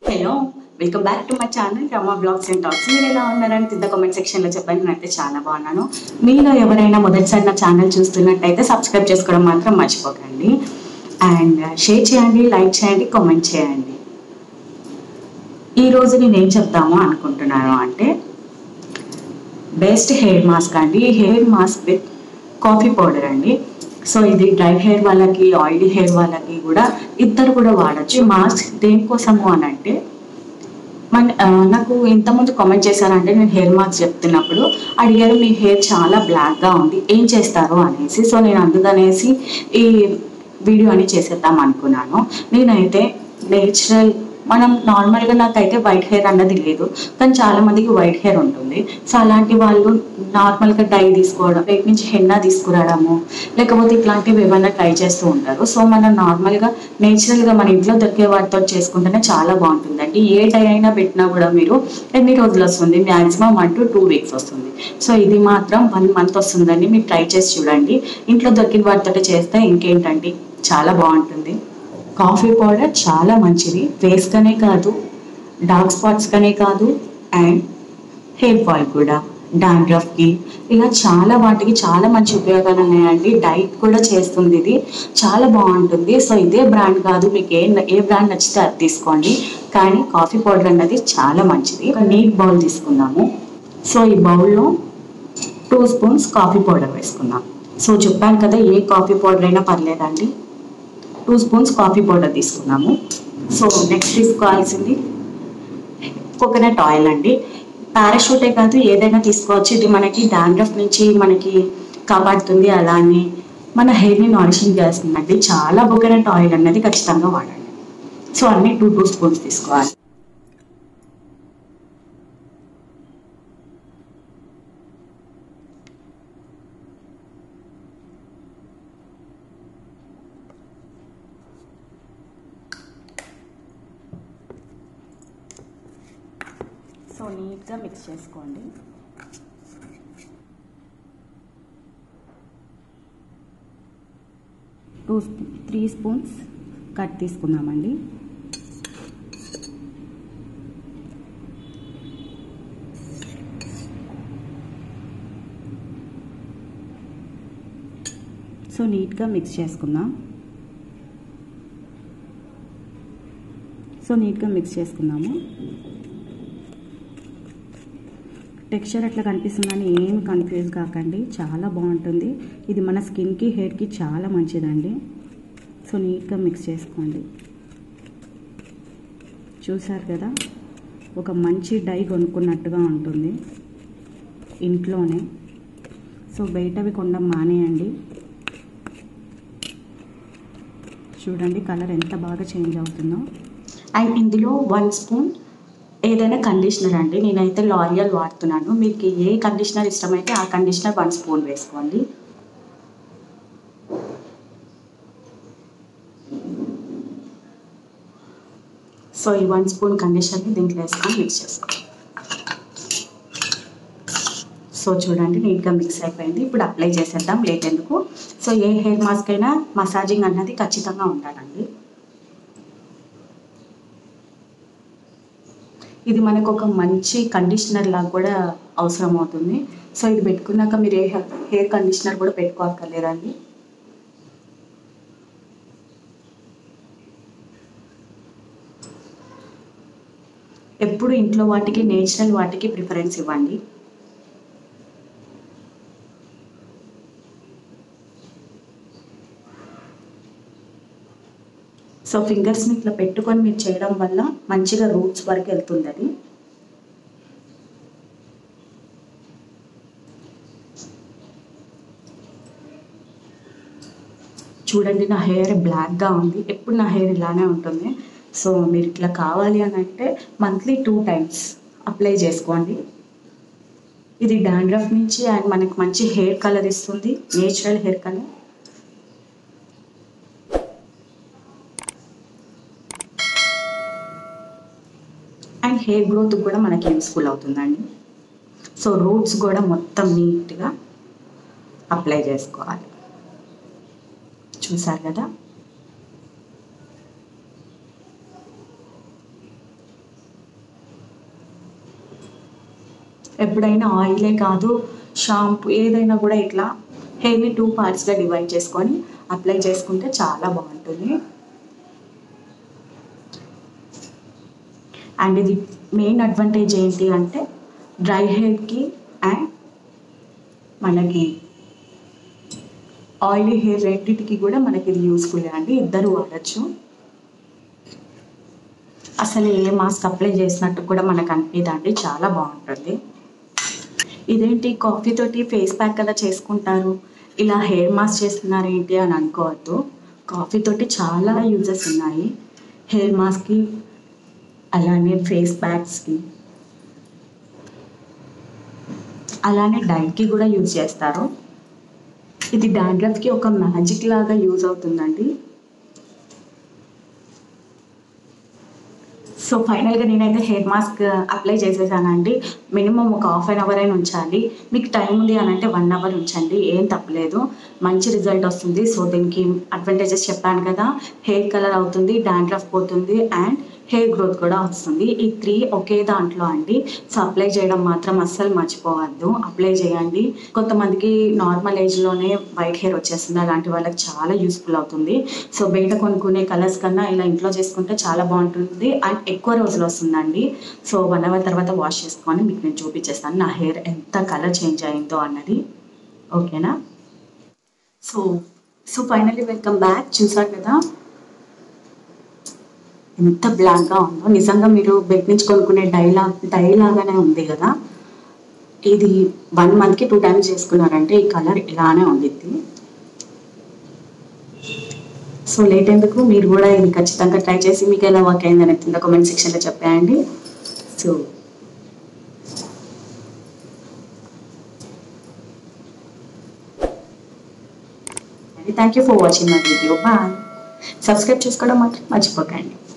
hello welcome back to my channel Rama blogs and talks మీరు ఎలా ఉన్నారని కింద కామెంట్ సెక్షన్లో చెప్పండి నేనైతే చాలా బాగున్నాను మీలో ఎవరైనా మొదటిసారి నా ఛానల్ చూస్తున్నట్టయితే సబ్స్క్రైబ్ చేసుకోవడం మాత్రం మర్చిపోకండి అండ్ షేర్ చేయండి లైక్ చేయండి కామెంట్ చేయండి ఈ రోజు నేను ఏం చెప్తాము అనుకుంటున్నాను అంటే బెస్ట్ హెయిర్ మాస్క్ అండి ఈ hair mask with coffee powder అండి సో ఇది డ్రై హెయిర్ వాళ్ళకి ఆయిలీ హెయిర్ వాళ్ళకి కూడా ఇద్దరు కూడా వాడచ్చు మాస్క్ దేనికోసము అని అంటే మన ఆ, నాకు ఇంతకుముందు కామెంట్ చేశారంటే నేను హెయిర్ మాస్క్ చెప్తున్నప్పుడు అడిగారు మీ హెయిర్ చాలా బ్లాక్గా ఉంది ఏం చేస్తారు అనేసి సో నేను అందుకనేసి ఈ వీడియో అని చేసేద్దాం అనుకున్నాను నేనైతే నేచురల్ మనం నార్మల్గా నాకైతే వైట్ హెయిర్ అన్నది లేదు కానీ చాలా మందికి వైట్ హెయిర్ ఉంటుంది సో అలాంటి వాళ్ళు నార్మల్గా డై తీసుకోవడం బయట నుంచి హెన్నా తీసుకురావడము లేకపోతే ఇట్లాంటివి ఏమైనా ట్రై చేస్తూ ఉంటారు సో మనం నార్మల్గా నేచురల్గా మన ఇంట్లో దొరికే వాటితో చేసుకుంటేనే చాలా బాగుంటుందండి ఏ డై అయినా పెట్టినా కూడా మీరు ఎన్ని రోజులు వస్తుంది maximum one to two weeks వస్తుంది సో ఇది మాత్రం వన్ మంత్ వస్తుందండి మీరు ట్రై చేసి చూడండి ఇంట్లో దొరికిన వాటితో చేస్తే ఇంకేంటండి చాలా బాగుంటుంది కాఫీ పౌడర్ చాలా మంచిది ఫేస్కనే కాదు డార్క్ స్పాట్స్కనే కాదు అండ్ హెయిర్ ఫాల్ కూడా డాండ్రఫ్కి ఇలా చాలా వాటికి చాలా మంచి ఉపయోగాలు ఉన్నాయండి డైట్ కూడా చేస్తుంది ఇది చాలా బాగుంటుంది సో ఇదే బ్రాండ్ కాదు మీకు ఏ ఏ బ్రాండ్ నచ్చితే అది తీసుకోండి కానీ కాఫీ పౌడర్ అన్నది చాలా మంచిది ఒక నీట్ బౌల్ తీసుకుందాము సో ఈ బౌల్లో టూ స్పూన్స్ కాఫీ పౌడర్ వేసుకుందాం సో చెప్పాను కదా ఏ కాఫీ పౌడర్ అయినా పర్లేదండి టూ స్పూన్స్ కాఫీ పౌడర్ తీసుకున్నాము సో నెక్స్ట్ తీసుకోవాల్సింది కోకోనట్ ఆయిల్ అండి పారాషూటే కాదు ఏదైనా తీసుకోవచ్చు ఇది మనకి డాండ్రఫ్ నుంచి మనకి కాపాడుతుంది అలానే మన హెయిర్ని నారిషింగ్ చేస్తుందండి చాలా కోకోనట్ ఆయిల్ అన్నది ఖచ్చితంగా వాడండి సో అన్ని టూ టూ స్పూన్స్ తీసుకోవాలి సో నీట్గా మిక్స్ చేసుకోండి టూ త్రీ స్పూన్స్ కట్ తీసుకున్నామండి సో నీట్గా మిక్స్ చేసుకుందాం సో నీట్గా మిక్స్ చేసుకుందాము టెక్స్చర్ అట్లా కనిపిస్తుందని ఏం కన్ఫ్యూజ్ కాకండి చాలా బాగుంటుంది ఇది మన స్కిన్కి హెయిర్కి చాలా మంచిదండి సో నీట్గా మిక్స్ చేసుకోండి చూసారు కదా ఒక మంచి డై కొనుక్కున్నట్టుగా ఉంటుంది ఇంట్లోనే సో బయటవి కొనడం మానేయండి చూడండి కలర్ ఎంత బాగా చేంజ్ అవుతుందో అండ్ ఇందులో వన్ స్పూన్ ఏదైనా కండిషనర్ అండి నేనైతే లారియల్ వాడుతున్నాను మీకు ఏ కండిషనర్ ఇష్టమైతే ఆ కండిషనర్ వన్ స్పూన్ వేసుకోండి సో ఈ వన్ స్పూన్ కండిషనర్ని దీంట్లో వేసుకొని మిక్స్ చేసుకోండి సో చూడండి నీట్గా మిక్స్ అయిపోయింది ఇప్పుడు అప్లై చేసేద్దాం లేట్ ఎందుకు సో ఏ హెయిర్ మాస్క్ అయినా మసాజింగ్ అన్నది ఖచ్చితంగా ఉండాలండి ఇది మనకు ఒక మంచి కండిషనర్ లాగా కూడా అవసరం అవుతుంది సో ఇది పెట్టుకున్నాక మీరు ఏ హెయిర్ కండిషనర్ కూడా పెట్టుకోక్కర్లేదండి ఎప్పుడు ఇంట్లో వాటికి నేచురల్ వాటికి ప్రిఫరెన్స్ ఇవ్వండి సో ఫింగర్స్ని ఇట్లా పెట్టుకొని మీరు చేయడం వల్ల మంచిగా రూట్స్ వరకు వెళ్తుంది అది చూడండి నా హెయిర్ బ్లాక్గా ఉంది ఎప్పుడు నా హెయిర్ ఇలానే ఉంటుంది సో మీరు ఇట్లా కావాలి అని అంటే మంత్లీ టూ టైమ్స్ అప్లై చేసుకోండి ఇది డాండ్రఫ్ నుంచి అండ్ మనకి మంచి హెయిర్ కలర్ ఇస్తుంది natural hair colour and hair growth కూడా మనకి యూస్ఫుల్ అవుతుందండి సో రూట్స్ కూడా మొత్తం నీట్గా అప్లై చేసుకోవాలి చూసారు కదా ఎప్పుడైనా ఆయిలే కాదు షాంపూ ఏదైనా కూడా ఇట్లా హెయిర్ని టూ పార్ట్స్గా డివైడ్ చేసుకొని అప్లై చేసుకుంటే చాలా బాగుంటుంది అండ్ ఇది మెయిన్ అడ్వాంటేజ్ ఏంటి అంటే డ్రై హెయిర్కి అండ్ మనకి ఆయిలీ హెయిర్ రెండింటికి కూడా మనకి ఇది యూస్ఫుల్ అండి ఇద్దరు వాడచ్చు అసలు ఏ మాస్క్ అప్లై చేసినట్టు కూడా మనకు అనిపిదండి చాలా బాగుంటుంది ఇదేంటి కాఫీ తోటి ఫేస్ ప్యాక్ కదా చేసుకుంటారు ఇలా హెయిర్ మాస్క్ చేస్తున్నారు ఏంటి అని అనుకోవద్దు కాఫీ తోటి చాలా యూజెస్ ఉన్నాయి హెయిర్ మాస్క్కి అలానే ఫేస్ ప్యాక్స్కి అలానే డైట్కి కూడా యూజ్ చేస్తారు ఇది డాండ్రఫ్కి ఒక మ్యాజిక్ లాగా యూజ్ అవుతుందండి సో ఫైనల్గా నేనైతే హెయిర్ మాస్క్ అప్లై చేసేసానండి మినిమం ఒక హాఫ్ అన్ అవర్ అయినా ఉంచాలి మీకు టైం ఉంది అని అంటే వన్ అవర్ ఉంచండి ఏం తప్పలేదు మంచి రిజల్ట్ వస్తుంది సో దీనికి అడ్వాంటేజెస్ చెప్పాను కదా హెయిర్ కలర్ అవుతుంది డాండ్రఫ్ పోతుంది అండ్ హెయిర్ గ్రోత్ కూడా వస్తుంది ఈ త్రీ ఒకే దాంట్లో అండి సో అప్లై చేయడం మాత్రం అస్సలు మర్చిపోవద్దు అప్లై చేయండి కొంతమందికి నార్మల్ ఏజ్లోనే వైట్ హెయిర్ వచ్చేస్తుంది అలాంటి వాళ్ళకి చాలా యూస్ఫుల్ అవుతుంది సో బయట కొనుక్కునే కలర్స్ కన్నా ఇలా ఇంట్లో చేసుకుంటే చాలా బాగుంటుంది అండ్ ఎక్కువ రోజులు వస్తుందండి సో వన్ అవర్ తర్వాత వాష్ చేసుకొని మీకు నేను చూపించేస్తాను నా హెయిర్ ఎంత కలర్ చేంజ్ అయిందో అన్నది ఓకేనా so so finally welcome back చూసారు కదా ఎంత బ్లాక్గా ఉందో నిజంగా మీరు బయట నుంచి కొనుక్కునే డైలా డైలాగానే ఉంది కదా ఇది వన్ మంత్కి టూ టైమ్స్ చేసుకున్నారంటే ఈ కలర్ ఇలానే ఉండిద్ది సో లేట్ ఎందుకు మీరు కూడా ఇది ఖచ్చితంగా ట్రై చేసి మీకు ఎలా వర్క్ అయిందని కింద కామెంట్ సెక్షన్లో చెప్పేయండి so thank you for watching my video bye subscribe చేసుకోవడం మాత్రం మర్చిపోకండి